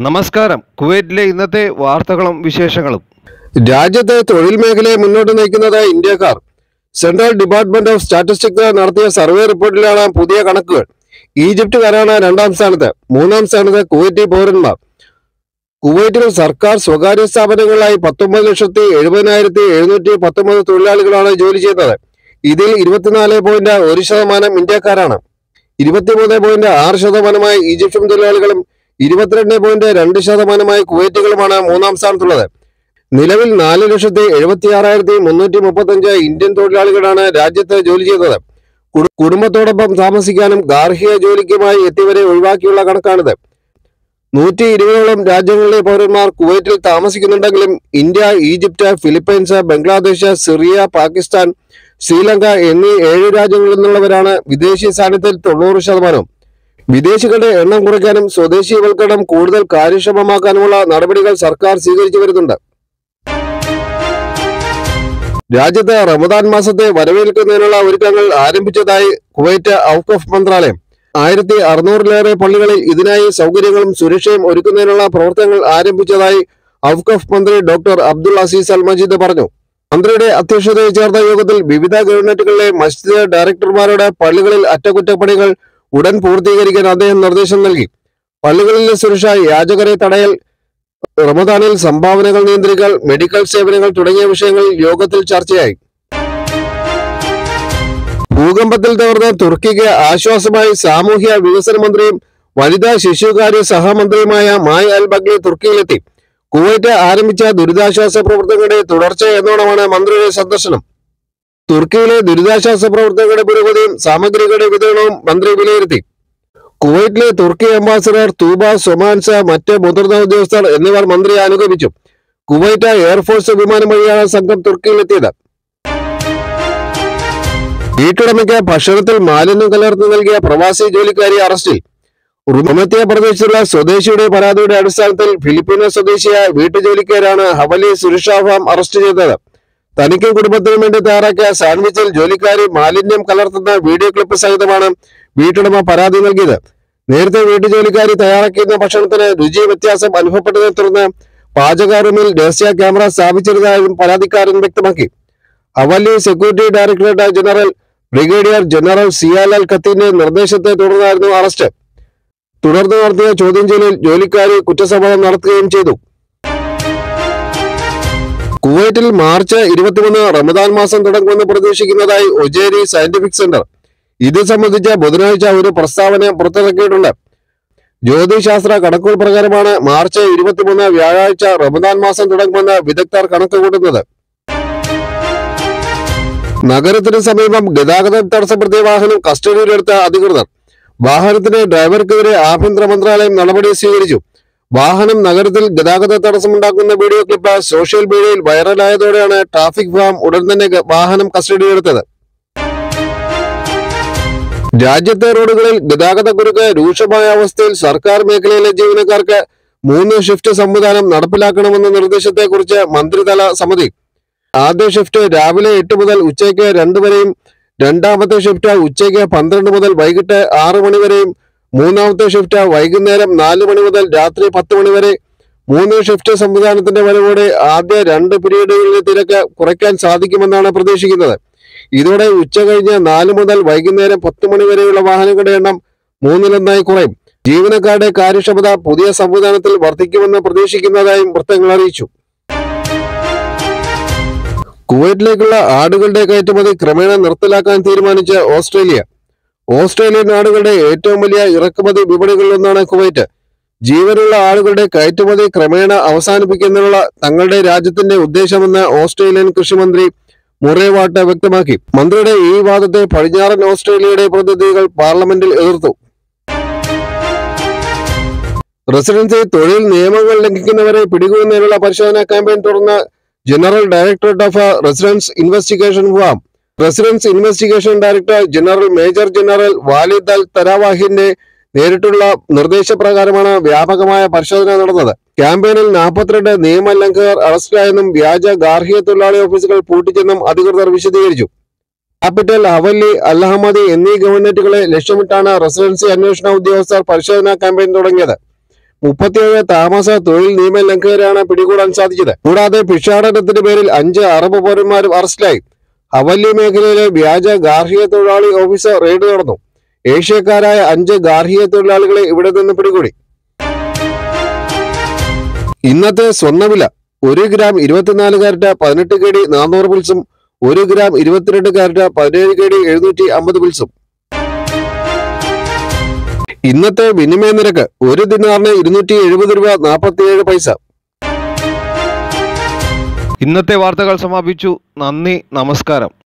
നമസ്കാരം കുവൈറ്റിലെ ഇന്നത്തെ വാർത്തകളും വിശേഷങ്ങളും രാജ്യത്തെ തൊഴിൽ മേഖലയെ മുന്നോട്ട് നയിക്കുന്നത് ഇന്ത്യക്കാർ സെൻട്രൽ ഡിപ്പാർട്ട്മെന്റ് ഓഫ് സ്റ്റാറ്റിസ്റ്റിക്സ് നടത്തിയ സർവേ റിപ്പോർട്ടിലാണ് പുതിയ കണക്കുകൾ ഈജിപ്തുകാരാണ് രണ്ടാം സ്ഥാനത്ത് മൂന്നാം സ്ഥാനത്ത് കുവൈറ്റി പൗരന്മാർ കുവൈറ്റിൽ സർക്കാർ സ്വകാര്യ സ്ഥാപനങ്ങളിലായി പത്തൊമ്പത് ലക്ഷത്തി എഴുപതിനായിരത്തി എഴുന്നൂറ്റി പത്തൊമ്പത് തൊഴിലാളികളാണ് ജോലി ചെയ്യുന്നത് ഇതിൽ ഇരുപത്തിനാല് പോയിന്റ് ഒരു ശതമാനം ഇന്ത്യക്കാരാണ് ഇരുപത്തിമൂന്ന് പോയിന്റ് ആറ് ശതമാനമായി ഈജിപ്ഷ്യൻ തൊഴിലാളികളും ഇരുപത്തിരണ്ട് പോയിന്റ് രണ്ട് ശതമാനമായി കുവൈറ്റുകളുമാണ് മൂന്നാം സ്ഥാനത്തുള്ളത് നിലവിൽ നാല് ലക്ഷത്തി എഴുപത്തി ആറായിരത്തി മുന്നൂറ്റി മുപ്പത്തഞ്ച് ഇന്ത്യൻ തൊഴിലാളികളാണ് രാജ്യത്ത് ജോലി ചെയ്യുന്നത് കുടു- കുടുംബത്തോടൊപ്പം താമസിക്കാനും ഗാർഹിക ജോലിക്കുമായി എത്തിയവരെ ഒഴിവാക്കിയുള്ള കണക്കാണിത് നൂറ്റി ഇരുപതോളം രാജ്യങ്ങളിലെ പൗരന്മാർ കുവൈറ്റിൽ താമസിക്കുന്നുണ്ടെങ്കിലും India Egypt Philippines Bangladesh Syria Pakistan Sri Lanka എന്നീ ഏഴ് രാജ്യങ്ങളിൽ നിന്നുള്ളവരാണ് വിദേശി സാന്നിധ്യത്തിൽ തൊണ്ണൂറ് ശതമാനം വിദേശികളുടെ എണ്ണം കുറയ്ക്കാനും സ്വദേശീവൽക്കരണം കൂടുതൽ കാര്യക്ഷമമാക്കാനുമുള്ള നടപടികൾ സർക്കാർ സ്വീകരിച്ചു വരുന്നുണ്ട് രാജ്യത്ത് റമദാൻ മാസത്തെ വരവേൽക്കുന്നതിനുള്ള ഒരുക്കങ്ങൾ ആരംഭിച്ചതായി കുവൈറ്റ് ഔക്കഫ് മന്ത്രാലയം ആയിരത്തി അറുന്നൂറിലേറെ പള്ളികളിൽ ഇതിനായി സൗകര്യങ്ങളും സുരക്ഷയും ഒരുക്കുന്നതിനുള്ള പ്രവർത്തനങ്ങൾ ആരംഭിച്ചതായി ഔക്കഫ് മന്ത്രി doctor Abdul Aziz Al Majeed പറഞ്ഞു മന്ത്രിയുടെ അധ്യക്ഷതയിൽ ചേർന്ന യോഗത്തിൽ വിവിധ ഗവൺമെന്റുകളിലെ മസ്ജിദ് ഡയറക്ടർമാരുടെ പള്ളികളിൽ അറ്റകുറ്റപ്പണികൾ ഉടൻ പൂർത്തീകരിക്കാൻ അദ്ദേഹം നിർദ്ദേശം നൽകി പള്ളികളിലെ സുരക്ഷ യാചകരെ തടയൽ റമദാനിൽ സംഭാവനകൾ നിയന്ത്രിക്കൽ മെഡിക്കൽ സേവനങ്ങൾ തുടങ്ങിയ വിഷയങ്ങൾ യോഗത്തിൽ ചർച്ചയായി ഭൂകമ്പത്തിൽ തകർന്ന തുർക്കിക്ക് ആശ്വാസമായി സാമൂഹ്യ വികസന മന്ത്രിയും വനിതാ ശിശുകാര്യ സഹമന്ത്രിയുമായ മായ അൽ ബഗ്ലി തുർക്കിയിലെത്തി കുവൈറ്റ് ആരംഭിച്ച ദുരിതാശ്വാസ പ്രവർത്തനങ്ങളുടെ തുടർച്ച എന്നോണമാണ് മന്ത്രിയുടെ സന്ദർശനം തുർക്കിയിലെ ദുരിതാശ്വാസ പ്രവർത്തനങ്ങളുടെ പുരോഗതിയും സാമഗ്രികളുടെ വിതരണവും മന്ത്രി വിലയിരുത്തി കുവൈറ്റിലെ തുർക്കി അംബാസിഡർ തൂബ സൊമാൻസ മറ്റ് മുതിർന്ന ഉദ്യോഗസ്ഥർ എന്നിവർ മന്ത്രിയെ അനുഗമിച്ചു കുവൈറ്റ് എയർഫോഴ്സ് വിമാനം വഴിയാണ് സംഘം തുർക്കിയിലെത്തിയത് വീട്ടുടമയ്ക്ക് ഭക്ഷണത്തിൽ മാലിന്യം കലർത്തി നൽകിയ പ്രവാസി ജോലിക്കാരി അറസ്റ്റിൽ റുമത്തിയ പ്രദേശത്തുള്ള സ്വദേശിയുടെ പരാതിയുടെ അടിസ്ഥാനത്തിൽ ഫിലിപ്പീനോ സ്വദേശിയായ വീട്ടുജോലിക്കാരാണ് ഹവലി സുരക്ഷാ ഫാം അറസ്റ്റ് ചെയ്തത് തനിക്കും കുടുംബത്തിനും വേണ്ടി തയ്യാറാക്കിയ സാൻഡ്വിച്ചിൽ ജോലിക്കാരി മാലിന്യം കലർത്തുന്ന വീഡിയോ ക്ലിപ്പ് സഹിതമാണ് വീട്ടുടമ പരാതി നൽകിയത് നേരത്തെ വീട്ടുജോലിക്കാരി തയ്യാറാക്കിയിരുന്ന ഭക്ഷണത്തിന് രുചി വ്യത്യാസം അനുഭവപ്പെട്ടതിനെ തുടർന്ന് പാചക റൂമിൽ രഹസ്യ ക്യാമറ സ്ഥാപിച്ചിരുന്നതായും പരാതിക്കാരൻ വ്യക്തമാക്കി Hawalli security directorate general brigadier general സിയാലാൽ ഖത്തിന്റെ നിർദ്ദേശത്തെ തുടർന്നായിരുന്നു അറസ്റ്റ് തുടർന്ന് നടത്തിയ ചോദ്യം ചെയ്യലിൽ ജോലിക്കാരി കുറ്റസമ്മതം നടത്തുകയും ചെയ്തു കുവൈറ്റിൽ മാർച്ച് ഇരുപത്തിമൂന്ന് റമദാൻ മാസം തുടങ്ങുമെന്ന് പ്രതീക്ഷിക്കുന്നതായി ഒജേരി സയന്റിഫിക് സെന്റർ ഇത് സംബന്ധിച്ച് ബുധനാഴ്ച ഒരു പ്രസ്താവന പുറത്തിറക്കിയിട്ടുണ്ട് ജ്യോതിശാസ്ത്ര കണക്കുകൾ പ്രകാരമാണ് മാർച്ച് ഇരുപത്തിമൂന്ന് വ്യാഴാഴ്ച റമദാൻ മാസം തുടങ്ങുമെന്ന് വിദഗ്ധർ കണക്ക് കൂട്ടുന്നത് നഗരത്തിന് സമീപം ഗതാഗതം തടസ്സപ്പെടുത്തിയ വാഹനം കസ്റ്റഡിയിലെടുത്ത അധികൃതർ വാഹനത്തിന്റെ ഡ്രൈവർക്കെതിരെ ആഭ്യന്തര മന്ത്രാലയം നടപടി സ്വീകരിച്ചു വാഹനം നഗരത്തിൽ ഗതാഗത തടസ്സമുണ്ടാക്കുന്ന വീഡിയോ ക്ലിപ്പ് സോഷ്യൽ മീഡിയയിൽ വൈറലായതോടെയാണ് ട്രാഫിക് ഫാം ഉടൻ തന്നെ ഗ- വാഹനം കസ്റ്റഡിയിലെടുത്തത് രാജ്യത്തെ റോഡുകളിൽ ഗതാഗത കുരുക്ക് രൂക്ഷമായ അവസ്ഥയിൽ സർക്കാർ മേഖലയിലെ ജീവനക്കാർക്ക് മൂന്ന് ഷിഫ്റ്റ് സംവിധാനം നടപ്പിലാക്കണമെന്ന നിർദ്ദേശത്തെക്കുറിച്ച് മന്ത്രിതല സമിതി ആദ്യ ഷിഫ്റ്റ് രാവിലെ എട്ട് മുതൽ ഉച്ചയ്ക്ക് രണ്ട് വരെയും രണ്ടാമത്തെ ഷിഫ്റ്റ് ഉച്ചയ്ക്ക് പന്ത്രണ്ട് മുതൽ വൈകിട്ട് ആറ് മണി വരെയും മൂന്നാമത്തെ ഷിഫ്റ്റ് വൈകുന്നേരം നാല് മണി മുതൽ രാത്രി പത്ത് മണി വരെ മൂന്ന് ഷിഫ്റ്റ് സംവിധാനത്തിന്റെ വരവോടെ ആദ്യ രണ്ട് പീരീഡുകളിലെ തിരക്ക് കുറയ്ക്കാൻ സാധിക്കുമെന്നാണ് പ്രതീക്ഷിക്കുന്നത് ഇതോടെ ഉച്ച കഴിഞ്ഞ് നാല് മുതൽ വൈകുന്നേരം പത്ത് മണി വരെയുള്ള വാഹനങ്ങളുടെ എണ്ണം മൂന്നിലൊന്നായി കുറയും ജീവനക്കാരുടെ കാര്യക്ഷമത പുതിയ സംവിധാനത്തിൽ വർദ്ധിക്കുമെന്ന് പ്രതീക്ഷിക്കുന്നതായും വൃത്തങ്ങൾ അറിയിച്ചു കുവൈറ്റിലേക്കുള്ള ആടുകളുടെ കയറ്റുമതി ക്രമേണ നിർത്തലാക്കാൻ തീരുമാനിച്ച ഓസ്ട്രേലിയ ഓസ്ട്രേലിയൻ ആടുകളുടെ ഏറ്റവും വലിയ ഇറക്കുമതി വിപണികളിലൊന്നാണ് കുവൈറ്റ് ജീവനുള്ള ആടുകളുടെ കയറ്റുമതി ക്രമേണ അവസാനിപ്പിക്കുന്നതിനുള്ള തങ്ങളുടെ രാജ്യത്തിന്റെ ഉദ്ദേശമെന്ന് ഓസ്ട്രേലിയൻ കൃഷിമന്ത്രി മുറേ വാട്ട വ്യക്തമാക്കി മന്ത്രിയുടെ ഈ വാദത്തെ പടിഞ്ഞാറൻ ഓസ്ട്രേലിയയുടെ പ്രതിനിധികൾ പാർലമെന്റിൽ എതിർത്തു റെസിഡൻസി തൊഴിൽ നിയമങ്ങൾ ലംഘിക്കുന്നവരെ പിടികൂടുന്നതിനുള്ള പരിശോധനാ ക്യാമ്പയിൻ തുടർന്ന് general directorate of residence investigation ഫാം residence investigation director general major general Walid al തരാവാഹിന്റെ നേരിട്ടുള്ള നിർദ്ദേശപ്രകാരമാണ് വ്യാപകമായ പരിശോധന നടന്നത് ക്യാമ്പയിനിൽ നാൽപ്പത്തിരണ്ട് നിയമലംഘകർ അറസ്റ്റിലായെന്നും വ്യാജ ഗാർഹിക തൊഴിലാളി ഓഫീസുകൾ പൂട്ടിച്ചെന്നും അധികൃതർ വിശദീകരിച്ചു ക്യാപിറ്റൽ ഹവല്ലി അൽഹമദി എന്നീ ഗവൺമെന്റുകളെ ലക്ഷ്യമിട്ടാണ് റെസിഡൻസി അന്വേഷണ ഉദ്യോഗസ്ഥർ പരിശോധനാ ക്യാമ്പയിൻ തുടങ്ങിയത് മുപ്പത്തിയേഴ് താമസ തൊഴിൽ നിയമ ലംഘകരെയാണ് പിടികൂടാൻ സാധിച്ചത് കൂടാതെ ഭിക്ഷാടനത്തിന്റെ പേരിൽ അഞ്ച് അറബ് പൗരന്മാരും അറസ്റ്റിലായി ഹവല്ലി മേഖലയിലെ വ്യാജ ഗാർഹിക തൊഴിലാളി ഓഫീസർ റെയ്ഡ് നടന്നു ഏഷ്യക്കാരായ അഞ്ച് ഗാർഹിക തൊഴിലാളികളെ ഇവിടെ നിന്ന് പിടികൂടി ഇന്നത്തെ സ്വർണ്ണവില ഒരു ഗ്രാം ഇരുപത്തിനാല് കാരറ്റ് പതിനെട്ട് കെ ഡി നാനൂറ് പിൽസും ഒരു ഗ്രാം ഇരുപത്തിരണ്ട് കാരറ്റ് പതിനേഴ് കെ ഡി എഴുന്നൂറ്റി അമ്പത് പിൽസും ഇന്നത്തെ വിനിമയ നിരക്ക് ഒരു ദിനാറിന് ഇരുന്നൂറ്റി എഴുപത് രൂപ നാൽപ്പത്തിയേഴ് പൈസ ഇന്നത്തെ വാർത്തകൾ സമാപിച്ചു നന്ദി നമസ്കാരം